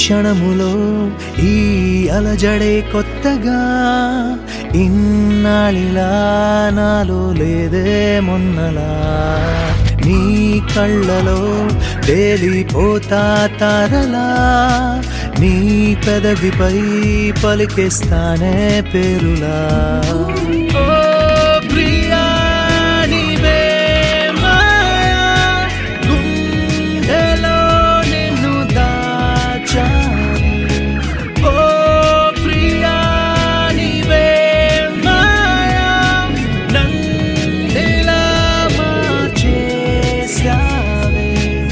క్షణములో ఈ అలజడే కొత్తగా ఇన్నాళ్ళిలా నాలో లేదే మొన్నలా నీ కళ్ళలో తేలిపోతా తారలా నీ పెదవిపై పలికేస్తానే పేరులా ఓ ప్రియా నీవే మాయా గుండెలో నిన్ను దాచాలి ఓ ప్రియా నీవే మాయా నన్నిలా మార్చేశావే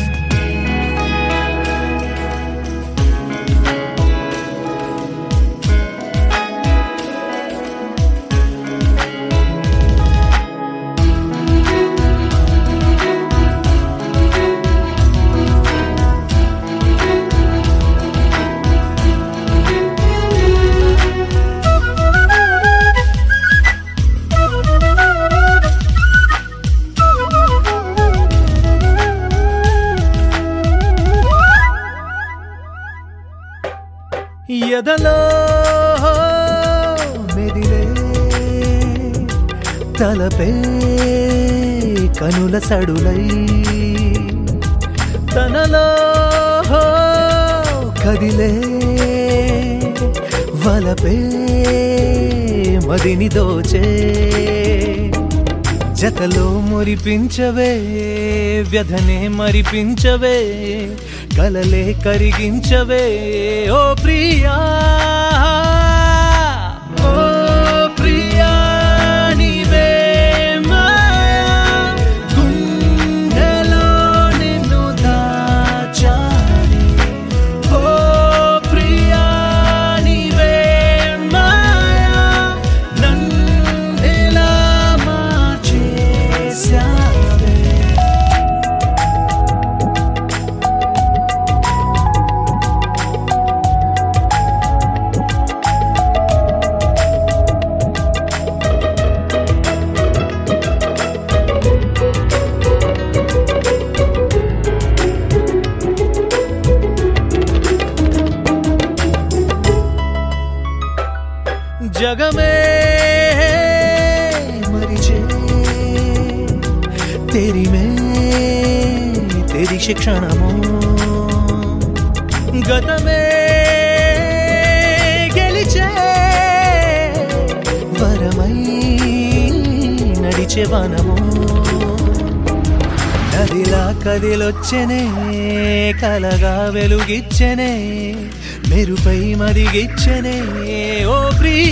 ఎదలో మెదిలే తలపే కనుల సడులై తనలో కదిలే వలపే మదిని దోచే జతలో మురిపించవే వ్యధనే మరిపించవే కలలే కరిగించవే ఓ ప్రియా ఓ ప్రియా నీవే మాయా గుండెలో నిన్ను దాచాలి ఓ ప్రియా నీవే మాయా నన్నిలా మార్చేశావే జగమే మరిచే तेरी में तेरी శిక్షణము గతమే గెలిచే వరమై నడిచే వనము నదిలా కదిలొచ్చెనే కలగా వెలుగిచ్చెనే మెరుపై మరిగిచ్చెనే ఓ ప్రియ